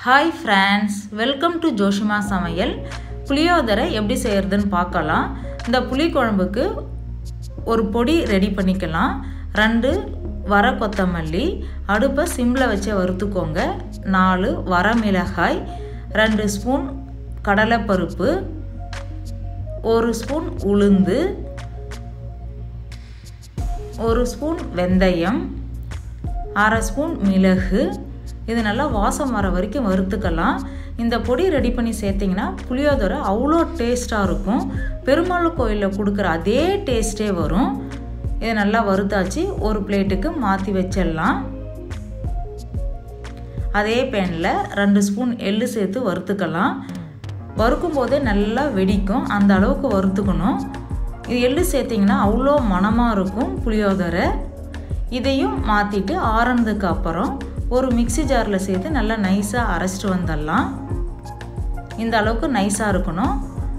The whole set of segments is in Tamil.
hi friends welcome to Joshima சமையல் புளியோதரை எப்படி செய்கிறதுன்னு பார்க்கலாம் இந்த புளி குழம்புக்கு ஒரு பொடி ரெடி பண்ணிக்கலாம் ரெண்டு வர கொத்தமல்லி அடுப்பை சிம்மில் வச்சு வறுத்துக்கோங்க நாலு வரமிளகாய் ரெண்டு ஸ்பூன் கடலைப்பருப்பு ஒரு ஸ்பூன் உளுந்து ஒரு ஸ்பூன் வெந்தயம் அரை ஸ்பூன் மிளகு இது நல்லா வாசம் வர வரைக்கும் வறுத்துக்கலாம் இந்த பொடி ரெடி பண்ணி சேர்த்திங்கன்னா புளியோதரை அவ்வளோ டேஸ்ட்டாக இருக்கும் பெருமாள் கோயிலில் கொடுக்குற அதே டேஸ்ட்டே வரும் இதை நல்லா வறுத்தாச்சு ஒரு பிளேட்டுக்கு மாற்றி வச்சிடலாம் அதே பேனில் ரெண்டு ஸ்பூன் எள்ளு சேர்த்து வறுத்துக்கலாம் வறுக்கும் போதே நல்லா வெடிக்கும் அந்த அளவுக்கு வறுத்துக்கணும் இது எள்ளு சேர்த்திங்கன்னா அவ்வளோ மணமாக இருக்கும் புளியோதரை இதையும் மாற்றிட்டு ஆறுனதுக்கு அப்புறம் ஒரு மிக்சி ஜாரில் சேர்த்து நல்லா நைஸாக அரைச்சிட்டு வந்துடலாம் இந்த அளவுக்கு நைஸாக இருக்கணும்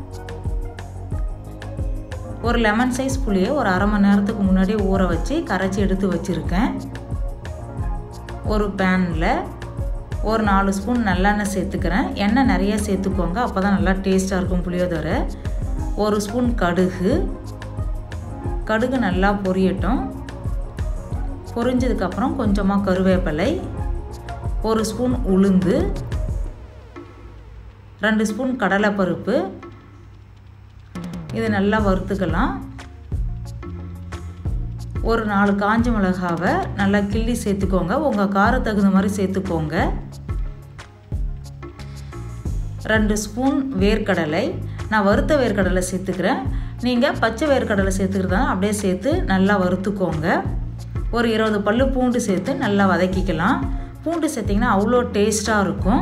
ஒரு லெமன் சைஸ் புளியை ஒரு அரை மணி நேரத்துக்கு முன்னாடியே ஊற வச்சு கரைச்சி எடுத்து வச்சுருக்கேன் ஒரு பேனில் ஒரு நாலு ஸ்பூன் நல்லெண்ணெய் சேர்த்துக்கிறேன் எண்ணெய் நிறைய சேர்த்துக்கோங்க அப்போ தான் நல்லா டேஸ்ட்டாக இருக்கும் புளியோதரை ஒரு ஸ்பூன் கடுகு கடுகு நல்லா பொரியட்டும் பொரிஞ்சதுக்கப்புறம் கொஞ்சமாக கருவேப்பிலை ஒரு ஸ்பூன் உளுந்து ரெண்டு ஸ்பூன் கடலைப்பருப்பு இது நல்லா வறுத்துக்கலாம் ஒரு நாலு காஞ்ச மிளகாவை நல்லா கிள்ளி சேர்த்துக்கோங்க உங்கள் காரம் தகுந்த மாதிரி சேர்த்துக்கோங்க ரெண்டு ஸ்பூன் வேர்க்கடலை நான் வறுத்த வேர்க்கடலை சேர்த்துக்கிறேன் நீங்கள் பச்சை வேர்க்கடலை சேர்த்துக்கிறதா அப்படியே சேர்த்து நல்லா வறுத்துக்கோங்க ஒரு இருபது பல்லு பூண்டு சேர்த்து நல்லா வதக்கிக்கலாம் பூண்டு சேர்த்திங்கன்னா அவ்வளோ டேஸ்ட்டாக இருக்கும்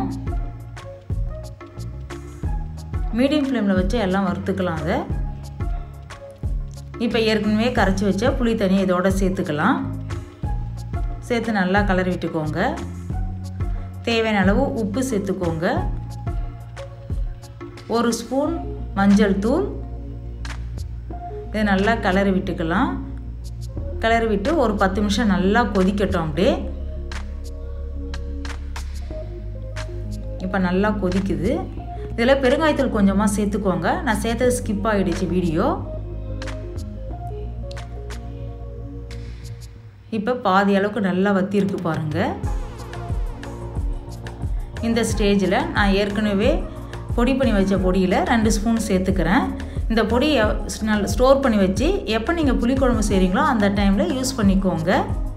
மீடியம் ஃப்ளேமில் வச்சு எல்லாம் வறுத்துக்கலாம் அதை இப்போ ஏற்கனவே கரைச்சி வச்ச புளி தனியை இதோட சேர்த்துக்கலாம் சேர்த்து நல்லா கலரி விட்டுக்கோங்க தேவையான அளவு உப்பு சேர்த்துக்கோங்க ஒரு ஸ்பூன் மஞ்சள் தூள் இதை நல்லா கலரி விட்டுக்கலாம் கிளறி விட்டு ஒரு பத்து நிமிஷம் நல்லா கொதிக்கட்டும் அப்படியே இப்போ நல்லா கொதிக்குது இதில் பெருங்காயத்தூள் கொஞ்சமாக சேர்த்துக்கோங்க நான் சேர்த்தது ஸ்கிப் ஆகிடுச்சு வீடியோ இப்போ பாதி அளவுக்கு நல்லா வத்திருக்கு பாருங்கள் இந்த ஸ்டேஜில் நான் ஏற்கனவே பொடி பண்ணி வச்ச பொடியில் ரெண்டு ஸ்பூன் சேர்த்துக்கிறேன் இந்த பொடியை நல்ல ஸ்டோர் பண்ணி வச்சு எப்போ நீங்கள் புளிக்குழம்பு செய்கிறீங்களோ அந்த டைமில் யூஸ் பண்ணிக்கோங்க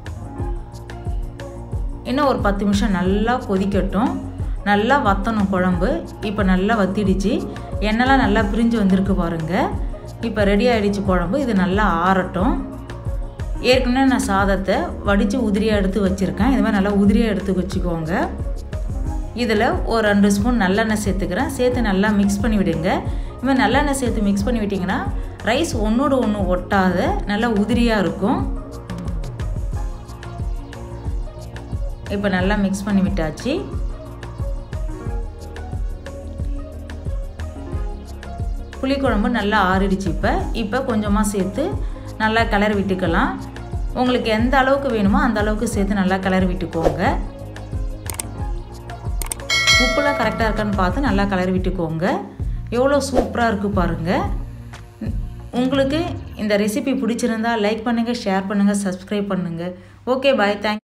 இன்னும் ஒரு பத்து நிமிஷம் நல்லா கொதிக்கட்டும் நல்லா வற்றணும் குழம்பு இப்போ நல்லா வத்திடுச்சு எண்ணெய்லாம் நல்லா பிரிஞ்சு வந்திருக்கு பாருங்கள் இப்போ ரெடி ஆகிடுச்சு குழம்பு இது நல்லா ஆறட்டும் ஏற்கனவே நான் சாதத்தை வடித்து உதிரியாக எடுத்து வச்சுருக்கேன் இது மாதிரி நல்லா உதிரியாக எடுத்து வச்சுக்கோங்க இதில் ஒரு ரெண்டு ஸ்பூன் நல்லெண்ணெய் சேர்த்துக்கிறேன் சேர்த்து நல்லா மிக்ஸ் பண்ணி விடுங்க இதுமாதிரி நல்லெண்ணெய் சேர்த்து மிக்ஸ் பண்ணி விட்டிங்கன்னா ரைஸ் ஒன்றோடு ஒன்று ஒட்டாத நல்லா உதிரியாக இருக்கும் இப்போ நல்லா மிக்ஸ் பண்ணி விட்டாச்சு புளிக்குழம்பு நல்லா ஆறிடுச்சு இப்போ இப்போ கொஞ்சமாக சேர்த்து நல்லா கிளறி விட்டுக்கலாம் உங்களுக்கு எந்த அளவுக்கு வேணுமோ அந்த அளவுக்கு சேர்த்து நல்லா கிளறி விட்டுக்கோங்க உப்புலாம் கரெக்டாக இருக்கான்னு பார்த்து நல்லா கலரி விட்டுக்கோங்க எவ்வளோ சூப்பராக இருக்குது பாருங்கள் உங்களுக்கு இந்த ரெசிபி பிடிச்சிருந்தா லைக் பண்ணுங்கள் ஷேர் பண்ணுங்கள் சப்ஸ்கிரைப் பண்ணுங்கள் ஓகே பாய் தேங்க்